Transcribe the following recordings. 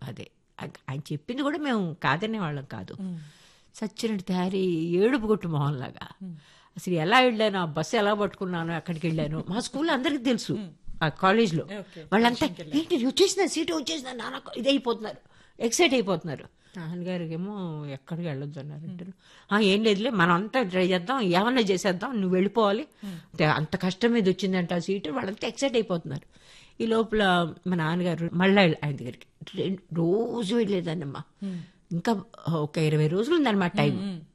అదే ఆ- ఆయన చెప్పింది కూడా మేము కాదనే వాళ్ళం కాదు సచ్చినట్టు తయారీ ఏడుపు కొట్టు మొహంలాగా అసలు ఎలా వెళ్ళాను ఆ బస్సు ఎలా పట్టుకున్నాను అక్కడికి వెళ్ళాను మా స్కూల్లో అందరికీ తెలుసు ఆ కాలేజ్లో Okay. వాళ్ళంతా ఏంటి వచ్చేసిన సీటు వచ్చేసిన నాన్న ఇది అయిపోతున్నారు ఎక్సైట్ అయిపోతున్నారు నాన్నగారికి ఏమో ఎక్కడికి వెళ్ళొద్దు అన్నారు అంటారు "ఆ, ఏం లేదులే మనం అంతా ట్రై చేద్దాం ఏమన్నా చేసేద్దాం నువ్వు వెళ్ళిపోవాలి అంటే అంత కష్టం మీద వచ్చిందంట ఆ సీటు వాళ్ళంతా ఎక్సైట్ అయిపోతున్నారు ఈ లోపల మా నాన్నగారు మళ్ళా వెళ్ళ- ఆయన దగ్గరికి రెండు- రోజు వెళ్ళేదాన్నమ్మా ఇంకా ఒక ఇరవై రోజులు ఉందన్నమాట టైం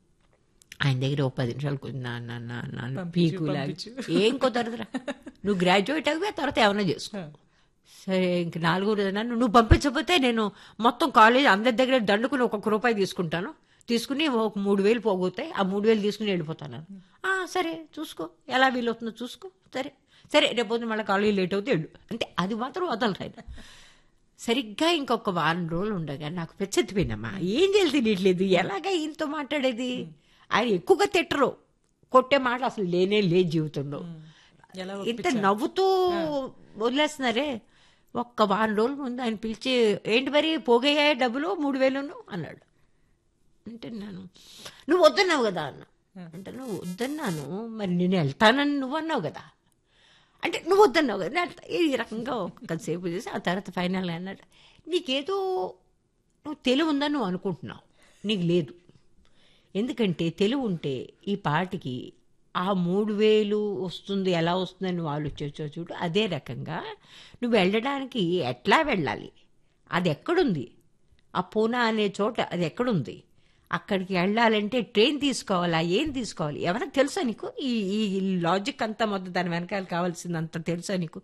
ఆయన దగ్గర ఒక పది నిమిషాలు కూర్చుని నాన్న నాన్న నాన్న పీకులాగా ఏం కుదరదురా నువ్వు గ్రాడ్యుయేట్ అవి తర్వాత ఏమన్నా చేసుకో సరే ఇంక నాలుగో రోజు అన్నాను నువ్వు పంపించకపోతే నేను మొత్తం కాలేజ్ అందరి దగ్గర దండుకుని ఒక్కొక్క రూపాయి తీసుకుంటాను తీసుకుని ఒక మూడు వేలు పోగొతాయి ఆ మూడు వేలు తీసుకుని వెళ్ళిపోతాను "ఆ, సరే చూసుకో ఎలా వీలవుతుందో చూసుకో సరే సరే రేపు పొద్దున్న మళ్ళీ కాలేజ్ లేట్ అవుతే వెళ్ళు అంటే అది మాత్రం వదలరు ఆయన సరిగ్గా ఇంకొక వారం రోజులు ఉండగా నాకు పెచ్చెత్తిపోయిందమ్మా ఏం చేయాలి తెలియట్లేదు ఎలాగా ఈయనతో మాట్లాడేది ఆయన ఎక్కువగా తిట్టరు కొట్టే మాట అసలు లేనే లేదు జీవితంలో ఎలా ఇంత నవ్వుతూ వదిలేస్తున్నారే ఒక్క వారం రోజుల ముందు ఆయన పిలిచి ఏంటి మరి పోగయ్యా డబ్బులు మూడు వేలును అన్నాడు అంటే నేను నువ్వు వద్దన్నావు కదా అన్న అంటే నువ్వు వద్దన్నాను మరి నేను వెళ్తానని నువ్వు అన్నావు కదా అంటే నువ్వు వద్దన్నావు కదా నేను వెళ్తా. ఈ రకంగా కొంతసేపు చేసి ఆ తర్వాత ఫైనల్ అన్నాడు నీకేదో నువ్వు తెలివి ఉందని నువ్వు అనుకుంటున్నావు నీకు లేదు ఎందుకంటే తెలివి ఉంటే ఈ పాటికి ఆ మూడు వేలు వస్తుంది ఎలా వస్తుందని నువ్వు ఆలోచించో చూడు అదే రకంగా నువ్వు వెళ్ళడానికి ఎట్లా వెళ్ళాలి అది ఎక్కడుంది ఆ పూనా అనే చోట అది ఎక్కడుంది అక్కడికి వెళ్ళాలంటే ట్రైన్ తీసుకోవాలా ఏం తీసుకోవాలి ఎవరైనా తెలుసా నీకు ఈ ఈ లాజిక్ అంతా మొత్తం దాని వెనకాల కావాల్సిందంతా తెలుసా నీకు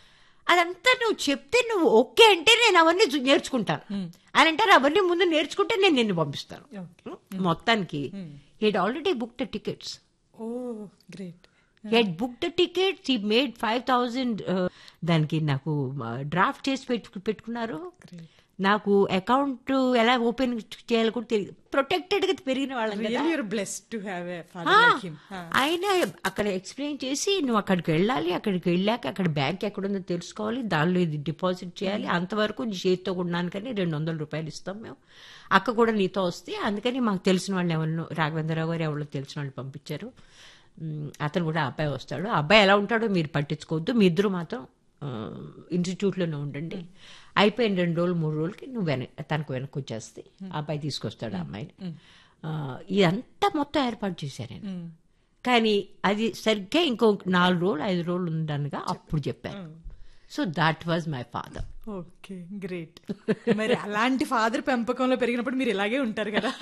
అదంతా నువ్వు చెప్తే నువ్వు ఓకే అంటే నేను అవన్నీ చూ- నేర్చుకుంటాను అని అంటారు అవన్నీ ముందు నేర్చుకుంటే నేను నిన్ను పంపిస్తాను మొత్తానికి he'd already book the tickets oh great he'd book the tickets he made five thousand దానికి నాకు డ్రాఫ్ట్ చేసి పెట్టు పెట్టుకున్నారు నాకు అకౌంట్ ఎలా ఓపెన్ చేయాలో కూడా తెలియదు ప్రొటెక్టెడ్ గా పెరిగిన వాళ్ళం కదా really you're blessed to have a father like him ఆయన అక్కడ ఎక్స్ప్లెయిన్ చేసి నువ్వు అక్కడికి వెళ్ళాలి అక్కడికి వెళ్ళాక అక్కడ బ్యాంక్ ఎక్కడుందో తెలుసుకోవాలి దానిలో ఇది డిపాజిట్ చేయాలి అంతవరకు నీ చేతితో కొన్నానికని రెండు వందల రూపాయలు ఇస్తాం మేము అక్క కూడా నీతో వస్తే అందుకని మాకు తెలిసిన వాళ్ళు ఎవరినో రాఘవేంద్రరావు గారు ఎవరో తెలిసిన వాళ్ళు పంపించారు ఉమ్, అతను కూడా ఆ అబ్బాయి వస్తాడు ఆ అబ్బాయి ఎలా ఉంటాడో మీరు పట్టించుకోవద్దు మీ ఇద్దరు మాత్రం ఆ, ఇన్స్టిట్యూట్లోనే ఉండండి అయిపోయిన రెండు రోజులు మూడు రోజులకి నువ్వు వెన తనకు వెనక్కి వచ్చేస్తే ఆ అబ్బాయి తీసుకొస్తాడు ఆ అమ్మాయిని ఆ, ఇదంతా మొత్తం ఏర్పాటు చేశారు నేను కానీ అది సరిగ్గా ఇంకో నాలుగు రోజులు ఐదు రోజులు ఉండనుగా అప్పుడు చెప్పారు so that was my father okay great మరి అలాంటి ఫాదర్ పెంపకంలో పెరిగినప్పుడు మీరు ఇలాగే ఉంటారు కదా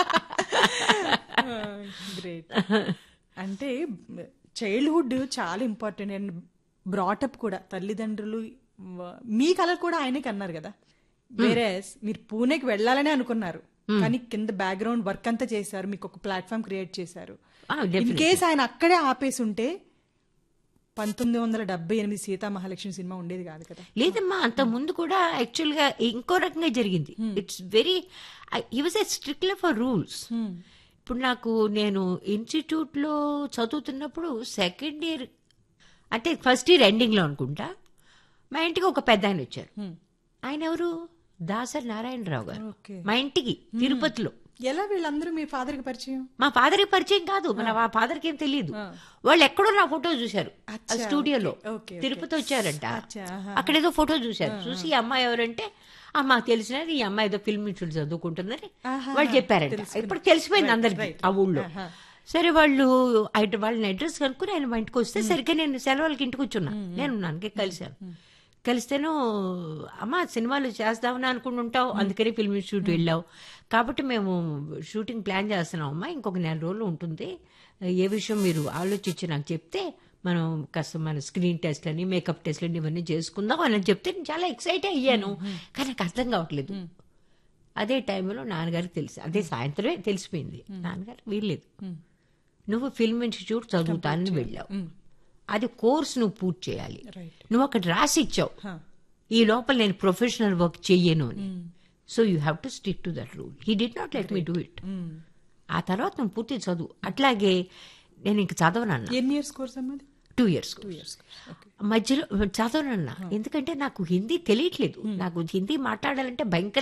గ్రేట్ అంటే చైల్డ్హుడ్ చాలా ఇంపార్టెంట్ అండ్ బ్రాటప్ కూడా తల్లిదండ్రులు వ- మీ కళ కూడా ఆయనే కన్నారు కదా వేరే మీరు పూణేకి వెళ్ళాలని అనుకున్నారు కానీ కింద బ్యాక్గ్రౌండ్ వర్క్ అంతా చేశారు మీకు ఒక ప్లాట్ఫామ్ క్రియేట్ చేశారు Ah, ఇన్ కేస్ ఆయన అక్కడే ఆపేసి ఉంటే పంతొమ్మిది వందల డెబ్బై ఎనిమిది సీతా మహాలక్ష్మి సినిమా ఉండేది కాదు కదా లేదమ్మా అంత ముందు కూడా యాక్చువల్ గా ఇంకో రకంగా జరిగింది it's very he was a strictly for rules ఇప్పుడు నాకు నేను ఇన్స్టిట్యూట్ లో చదువుతున్నప్పుడు సెకండ్ ఇయర్ అంటే ఫస్ట్ ఇయర్ ఎండింగ్ లో అనుకుంటా మా ఇంటికి ఒక పెద్ద ఆయన వచ్చారు ఆయన ఎవరు దాసరి నారాయణరావు గారు ఓకే మా ఇంటికి తిరుపతిలో ఎలా వీళ్ళందరూ మీ ఫాదర్ కి పరిచయం మా ఫాదర్కి పరిచయం కాదు మన మా ఫాదర్కి ఏం తెలియదు వాళ్ళు ఎక్కడో నా ఫోటో చూశారు ఆ అచ్చా, స్టూడియోలో ఓకే, ఓకే, తిరుపతి వచ్చారంట అచ్చా, ఆహా. అక్కడ ఏదో ఫోటో చూశారు చూసి ఈ అమ్మాయి ఎవరంటే అమ్మ తెలిసిన ఈ అమ్మాయి ఏదో ఫిల్మ్ ఇన్స్టిట్యూట్ చదువుకుంటుందని ఆహా, వాళ్ళు చెప్పారంట ఇప్పుడు తెలిసిపోయింది అందరికి ఆ ఊళ్ళో సరే వాళ్ళు ఆయన వాళ్ళని అడ్రస్ కనుక్కుని ఆయన మా ఇంటికి వస్తే సరిగ్గా నేను సెలవులకి ఇంటికి వచ్చున్నా నేను నాన్నకి కలిశాను కలిస్తేను అమ్మ సినిమాలు చేద్దామని అనుకుంటుంటావు అందుకని ఫిల్మ్ ఇన్స్టిట్యూట్ వెళ్ళావు కాబట్టి మేము షూటింగ్ ప్లాన్ చేస్తున్నాం అమ్మా ఇంకొక నెల రోజులు ఉంటుంది ఏ విషయం మీరు ఆలోచించి నాకు చెప్తే మనం కాస్త మన స్క్రీన్ టెస్ట్ అని మేకప్ టెస్ట్ అని ఇవన్నీ చేసుకుందాం అని చెప్తే నేను చాలా ఎక్సైట్ అయ్యాను కానీ నాకు అర్థం కావట్లేదు అదే టైంలో నాన్నగారికి తెలిసి అదే సాయంత్రమే తెలిసిపోయింది నాన్నగారు వీల్లేదు నువ్వు ఫిల్మ్ ఇన్స్టిట్యూట్ చదువుతానని వెళ్ళావు అది కోర్స్ నువ్వు పూర్తి చేయాలి రైట్ నువ్వు అక్కడ రాసి ఇచ్చావు ఈ లోపల నేను ప్రొఫెషనల్ వర్క్ చెయ్యను అని so you have to stick to that rule he did not let me do it ఆ తర్వాత నువ్వు పూర్తి చదువు అట్లాగే నేను ఇంక చదవనన్నా ఎన్ని ఇయర్స్ కోర్స్ అమ్మది టూ ఇయర్స్ ఇయర్స్ ఓకే మధ్యలో చదవనన్నా ఎందుకంటే నాకు హిందీ తెలియట్లేదు నాకు హిందీ మాట్లాడాలంటే భయంకర